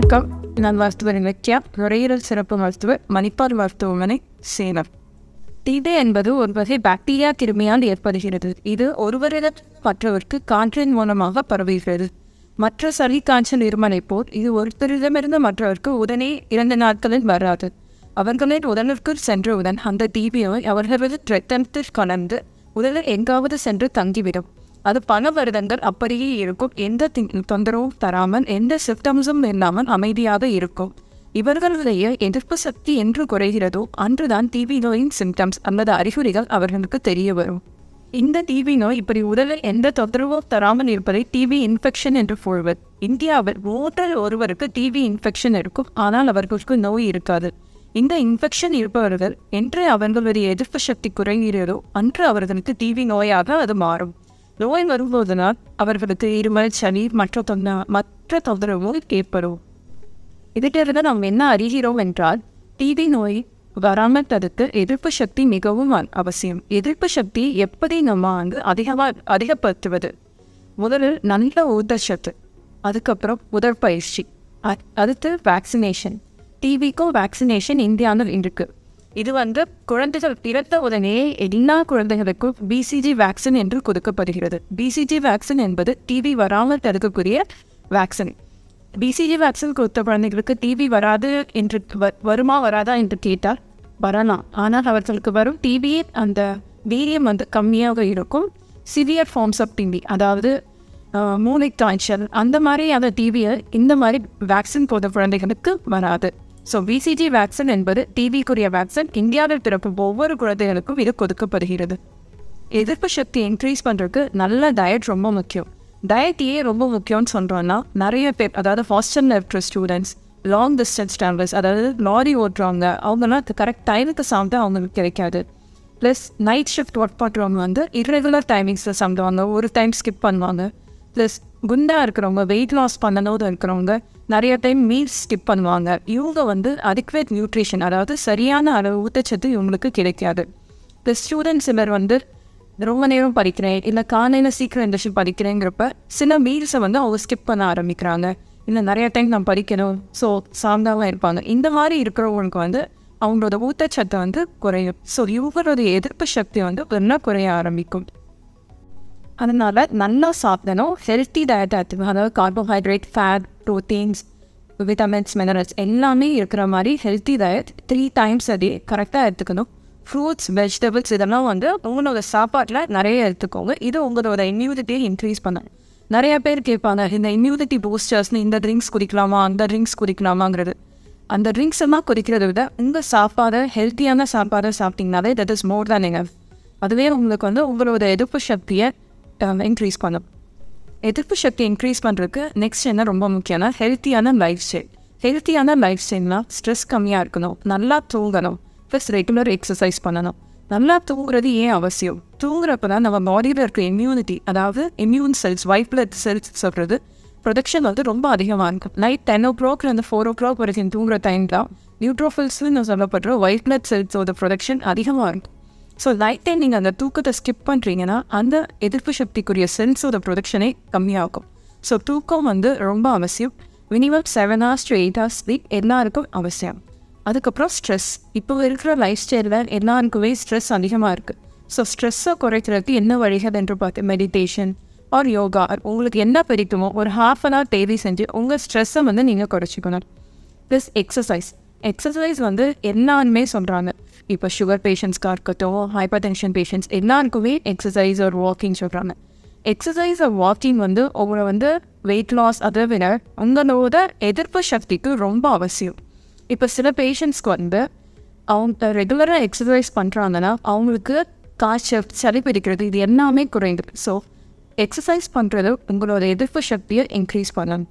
வணக்கம் நான் மருத்துவர் இலக்கியா நுரையீரல் சிறப்பு மருத்துவர் மணிப்பால் மருத்துவமனை சேலம் டிபி என்பது ஒரு வகை பாக்டீரியா கிருமியால் ஏற்படுகிறது இது ஒருவரிடம் மற்றவருக்கு காற்றின் மூலமாக பரவுகிறது மற்ற சளி காய்ச்சல் இருமலை போல் இது ஒருத்தரிடமிருந்து மற்றவருக்கு உடனே இரண்டு நாட்களில் வராது அவர்களின் உடலுக்கு சென்றவுடன் அந்த டிபியை அவர்களது இரத்தத்தில் கலந்து உடலில் எங்காவது சென்று தங்கிவிடும் அது பல வருடங்கள் அப்படியே இருக்கும் எந்த தி- தொந்தரவும் தராமல் எந்த சிப்டம்ஸும் இல்லாமல் அமைதியாக இருக்கும் இவர்களுடைய எதிர்ப்பு சக்தி என்று குறைகிறதோ அன்றுதான் டிபி நோயின் சிம்டம்ஸ் அல்லது அறிகுறிகள் அவர்களுக்கு தெரிய வரும் இந்த டிபி நோய் இப்படி உடலில் எந்த தொந்தரவும் தராமல் இருப்பதை டிபி இன்ஃபெக்ஷன் என்று கூறுவர் இந்தியாவில் மூன்றில் ஒருவருக்கு டிபி இன்ஃபெக்ஷன் இருக்கும் ஆனால் அவர்களுக்கு நோய் இருக்காது இந்த இன்ஃபெக்ஷன் இருப்பவர்கள் என்று அவர்களுடைய எதிர்ப்பு சக்தி குறைகிறதோ அன்று அவர்களுக்கு டிபி நோயாக அது மாறும் நோய் வரும்போதனால் அவர்களுக்கு இருமல் சளி மற்ற தொந்த மற்ற தொந்தரவும் ஏற்படும் இதிலிருந்து நாம் என்ன அறிகிறோம் என்றால் டிபி நோய் வராமல் தடுக்க எதிர்ப்பு சக்தி மிகவும் அவ- அவசியம் எதிர்ப்பு சக்தி எப்படி நம்ம வந்து அதிகமாக அதிகப்படுத்துவது முதலில் நல்ல ஊட்டச்சத்து அதுக்கப்புறம் உடற்பயிற்சி அ- அடுத்து வேக்சினேஷன் டிபிக்கும் வேக்சினேஷன் இந்தியாவில் இருக்கு இது வந்து குழந்தைகள் பிறந்த உடனே எல்லா குழந்தைகளுக்கும் பிசிஜி வேக்சின் என்று கொடுக்கப்படுகிறது பிசிஜி வேக்சின் என்பது டிபி வராமல் தடுக்கக்கூடிய வேக்சின் பிசிஜி வேக்சின் கொடுத்த குழந்தைகளுக்கு டிபி வராது என்று வ- வருமா வராதா என்று கேட்டால் வரலாம் ஆனால் அவர்களுக்கு வரும் டிபி அந்த வீரியம் வந்து கம்மியாக இருக்கும் சிவியர் ஃபார்ம்ஸ் ஆஃப் டிபி அதாவது ஆஹ், மூளை காய்ச்சல் அந்த மாதிரி அந்த டிபியை இந்த மாதிரி வேக்சின் போத குழந்தைகளுக்கு வராது ஸோ பிசிஜி வேக்சின் என்பது டிபிக்குரிய வேக்சின் இந்தியாவில் பிறக்கும் ஒவ்வொரு குழந்தைகளுக்கும் இது கொடுக்கப்படுகிறது எதிர்ப்பு சக்தி இன்க்ரீஸ் பண்ணுறதுக்கு நல்ல டயட் ரொம்ப முக்கியம் டயட் ஏன் ரொம்ப முக்கியம்னு சொல்கிறோன்னா நிறைய பேர் அதாவது ஹாஸ்டலில் இருக்கிற ஸ்டூடெண்ட்ஸ் லாங் டிஸ்டன்ஸ் ட்ராவலர்ஸ் அதாவது லாரி ஓட்டுறவங்க அவங்கெல்லாம் கரெக்ட் டைமுக்கு சாப்பிட்டா அவங்களுக்கு கிடைக்காது ப்ளஸ் நைட் ஷிஃப்ட் ஒர்க் பண்ணுறவங்க வந்து irregular டைமிங்ஸில் சாப்பிடுவாங்க ஒரு டைம் ஸ்கிப் பண்ணுவாங்க ப்ளஸ் குண்டா இருக்கிறவங்க வெயிட் லாஸ் பண்ணணும் இருக்கிறவங்க நிறைய டைம் மீல்ஸ் ஸ்கிப் பண்ணுவாங்க இவங்க வந்து அடிக்வேட் நியூட்ரிஷன் அதாவது சரியான அளவு ஊட்டச்சத்து இவங்களுக்கு கிடைக்காது ப்ளஸ் ஸ்டூடெண்ட்ஸ் சிலர் வந்து ரொம்ப நேரம் படிக்கிறேன் இல்லை காலையில் சீக்கிரம் எந்திரிச்சு படிக்கிறேங்கிறப்ப சில மீல்ஸை வந்து அவங்க ஸ்கிப் பண்ண ஆரம்பிக்கிறாங்க இல்லை நிறைய டைம் நான் படிக்கணும் ஸோ சார்ந்தாகவும் இருப்பாங்க இந்த மாதிரி இருக்கிறவங்களுக்கு வந்து அவங்களோட ஊட்டச்சத்தை வந்து குறையும் ஸோ இவங்களோட எதிர்ப்பு சக்தி வந்து இன்னும் குறைய ஆரம்பிக்கும் அதனால் நல்லா சாப்பிடணும் ஹெல்த்தி டயட் எடுத்துக்கணும் அதாவது carbohydrate fat proteins vitamins minerals எல்லாமே இருக்கிற மாதிரி ஹெல்த்தி டயட் த்ரீ டைம்ஸ் அதே கரெக்டாக எடுத்துக்கணும் ஃப்ரூட்ஸ் வெஜிடபிள்ஸ் இதெல்லாம் வந்து உங்களோட சாப்பாட்டில் நிறைய எடுத்துக்கோங்க இது உங்களோட இம்யூனிட்டியை இன்க்ரீஸ் பண்ண நிறைய பேர் கேட்பாங்க இந்த இம்யூனிட்டி பூஸ்டர்ஸ்னு இந்த ட்ரிங்க்ஸ் குடிக்கலாமா அந்த ட்ரிங்க்ஸ் குடிக்கலாமாங்கிறது அந்த ட்ரிங்க்ஸ் எல்லாம் குடிக்கிறத விட உங்கள் சாப்பாடை ஹெல்த்தியான சாப்பாடை சாப்பிட்டீங்கனாலே தட் இஸ் மோர் தான் நீங்கள் அதுவே உங்களுக்கு வந்து உங்களோட எதிர்ப்பு சக்தியை இன்க்ரீஸ் பண்ணும் எதிர்ப்பு சக்தி இன்க்ரீஸ் பண்ணுறதுக்கு நெக்ஸ்ட் என்ன ரொம்ப முக்கியம்னா ஹெல்த்தியான லைஃப் ஸ்டைல் ஹெல்த்தியான லைஃப் ஸ்டைல்னால் ஸ்ட்ரெஸ் கம்மியாக இருக்கணும் நல்லா தூங்கணும் ப்ளஸ் ரெகுலர் எக்ஸசைஸ் பண்ணணும் நல்லா தூங்குறது ஏன் அவசியம் தூங்குறப்ப தான் நம்ம பாடியில் இருக்கிற இம்யூனிட்டி அதாவது immune cells white blood cells சொல்கிறது ப்ரொடக்ஷன் வந்து ரொம்ப அதிகமாக இருக்கும் நைட் டென் ஓ கிளாக்லேருந்து ஃபோர் ஓ கிளாக் வரைக்கும் தூங்குற டைம் தான் நியூட்ரோஃபில்ஸ்னு சொல்லப்படுற ஒயிட் பிளட் செல்ஸோட ப்ரொடக்ஷன் அதிகமாக இருக்கும் ஸோ நைட் டைம் நீங்கள் அந்த தூக்கத்தை ஸ்கிப் பண்ணுறீங்கன்னா அந்த எதிர்ப்பு சக்திக்குரிய செல்ஸோட ப்ரொடக்ஷனே கம்மியாகும் ஸோ தூக்கம் வந்து ரொம்ப அவசியம் minimum seven hours to eight hours sleep எல்லாருக்கும் அவசியம் அதுக்கப்புறம் ஸ்ட்ரெஸ் இப்போ இருக்கிற லைஃப் ஸ்டைலில் எல்லாருக்குமே ஸ்ட்ரெஸ் அதிகமாக இருக்குது ஸோ ஸ்ட்ரெஸ்ஸை குறைக்கிறதுக்கு என்ன வழிகள் என்று பார்த்து மெடிடேஷன் ஆர் யோகா உங்களுக்கு என்ன பிடிக்குமோ ஒரு ஹாஃப் அன் ஹவர் டெய்லி செஞ்சு உங்கள் ஸ்ட்ரெஸ்ஸை வந்து நீங்கள் குறைச்சிக்கணும் ப்ளஸ் எக்ஸசைஸ் எக்ஸசைஸ் வந்து எல்லாருமே சொல்கிறாங்க இப்போ சுகர் பேஷண்ட்ஸ்க்காக இருக்கட்டும் ஹைப்பர் டென்ஷன் பேஷண்ட்ஸ் எல்லாருக்குமே எக்ஸசைஸ் ஒரு வாக்கிங் சொல்கிறாங்க எக்ஸசைஸ் ஒரு வாக்கிங் வந்து உங்களை வந்து வெயிட் லாஸ் அதை விட உங்களோட எதிர்ப்பு சக்திக்கு ரொம்ப அவசியம் இப்போ சில பேஷண்ட்ஸ்க்கு வந்து அவங்க ரெகுலராக எக்ஸசைஸ் பண்ணுறாங்கன்னா அவங்களுக்கு காய்ச்சல் சளி பிடிக்கிறது இது எல்லாமே குறையுது ஸோ எக்ஸசைஸ் பண்ணுறது உங்களோட எதிர்ப்பு சக்தியை இன்க்ரீஸ் பண்ணணும்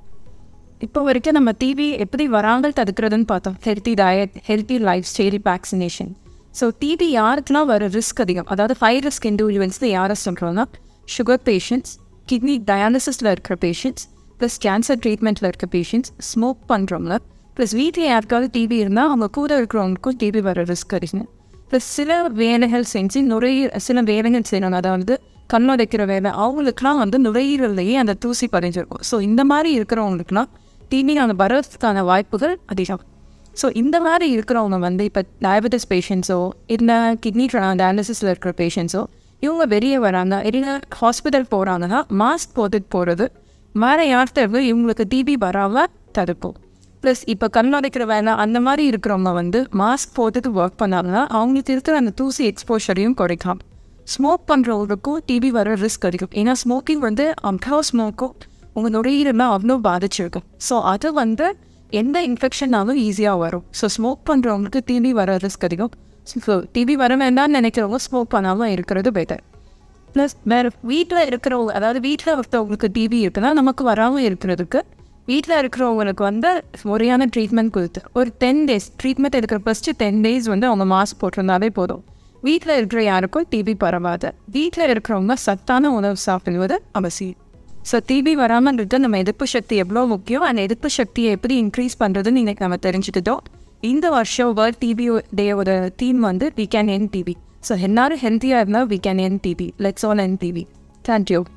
இப்போ வரைக்கும் நம்ம டிவி எப்படி வராமல் தடுக்கிறதுன்னு பார்த்தோம் healthy diet healthy lifestyle vaccination so TB யாருக்கெல்லாம் வர ரிஸ்க் அதிகம் அதாவது ஹை ரிஸ்க் இண்டிவிஜுவல்ஸ் யாரை சொல்கிறோன்னா சுகர் பேஷண்ட்ஸ் கிட்னி டயாலிசிஸில் இருக்கிற பேஷண்ட்ஸ் ப்ளஸ் கேன்சர் ட்ரீட்மெண்ட்டில் இருக்க பேஷண்ட்ஸ் ஸ்மோக் பண்ணுறவங்க ப்ளஸ் வீட்டில் யாருக்காவது டிவி இருந்தால் அவங்க கூட இருக்கிறவங்களுக்கும் டிவி வர ரிஸ்க் அதிகம் ப்ளஸ் சில வேலைகள் செஞ்சு நுரையீர சில வேலைகள் செய்யணும் அதாவது கண் உடைக்கிற வேலை அவங்களுக்குலாம் வந்து நுரையீரல்லையே அந்த தூசி பதிஞ்சிருக்கும் ஸோ இந்த மாதிரி இருக்கிறவங்களுக்குலாம் டிபி அந்த வரதுக்கான வாய்ப்புகள் அதிகம் ஸோ இந்த மாதிரி இருக்கிறவங்க வந்து இப்போ டயபெட்டிஸ் பேஷண்ட்ஸோ இல்லை கிட்னி டயாலிசிஸில் இருக்கிற பேஷண்ட்ஸோ இவங்க வெளியே வராங்க இல்லை ஹாஸ்பிட்டல் போகிறாங்கன்னா மாஸ்க் போட்டுட்டு போகிறது வேறு யார்கிட்ட இவங்களுக்கு டிபி வராமல் தடுக்கும் ப்ளஸ் இப்போ கண்ணடைக்கிற வேலை அந்த மாதிரி இருக்கிறவங்க வந்து மாஸ்க் போட்டுட்டு ஒர்க் பண்ணாங்கன்னா அவங்களுக்கு இருக்கிற அந்த தூசி எக்ஸ்போஷரையும் குறைக்கலாம் ஸ்மோக் பண்ணுறவங்களுக்கும் டிபி வர ரிஸ்க் அதிகம் ஏன்னா ஸ்மோக்கிங் வந்து அவ்வளோ ஸ்மோக்கும் உங்கள் நுரையீரலாம் அவ்வளோ பாதிச்சிருக்கும் ஸோ அது வந்து எந்த இன்ஃபெக்ஷனாலும் ஈஸியாக வரும் ஸோ ஸ்மோக் பண்ணுறவங்களுக்கு டிபி வர ரிஸ்க் அதிகம் ஸோ டிபி வர வேண்டாம்னு நினைக்கிறவங்க ஸ்மோக் பண்ணாமல் இருக்கிறது பெட்டர் ப்ளஸ் வேறு வீட்டில் இருக்கிறவங்க அதாவது வீட்டில் ஒருத்தவங்களுக்கு டிபி இருக்குன்னா நமக்கு வராமல் இருக்கிறதுக்கு வீட்டில் இருக்கிறவங்களுக்கு வந்து முறையான ட்ரீட்மெண்ட் கொடுத்து ஒரு டென் டேஸ் ட்ரீட்மெண்ட் எடுக்கிற ஃபஸ்ட்டு டென் டேஸ் வந்து அவங்க மாஸ்க் போட்டிருந்தாலே போதும் வீட்டில் இருக்கிற யாருக்கும் டிபி பரவாது வீட்டில் இருக்கிறவங்க சத்தான உணவு சாப்பிடுவது அவசியம் ஸோ டிபி வராமல் இருக்க நம்ம எதிர்ப்பு சக்தி எவ்வளோ முக்கியம் அந்த எதிர்ப்பு சக்தியை எப்படி இன்க்ரீஸ் பண்ணுறதுன்னு இன்னைக்கு நம்ம தெரிஞ்சுக்கிட்டோம் இந்த வருஷம் வேர்ல்ட் டிபி டேயோட தீம் வந்து we can end TB so எல்லாரும் ஹெல்த்தியாக இருந்தால் we can end TB let's all end TB thank you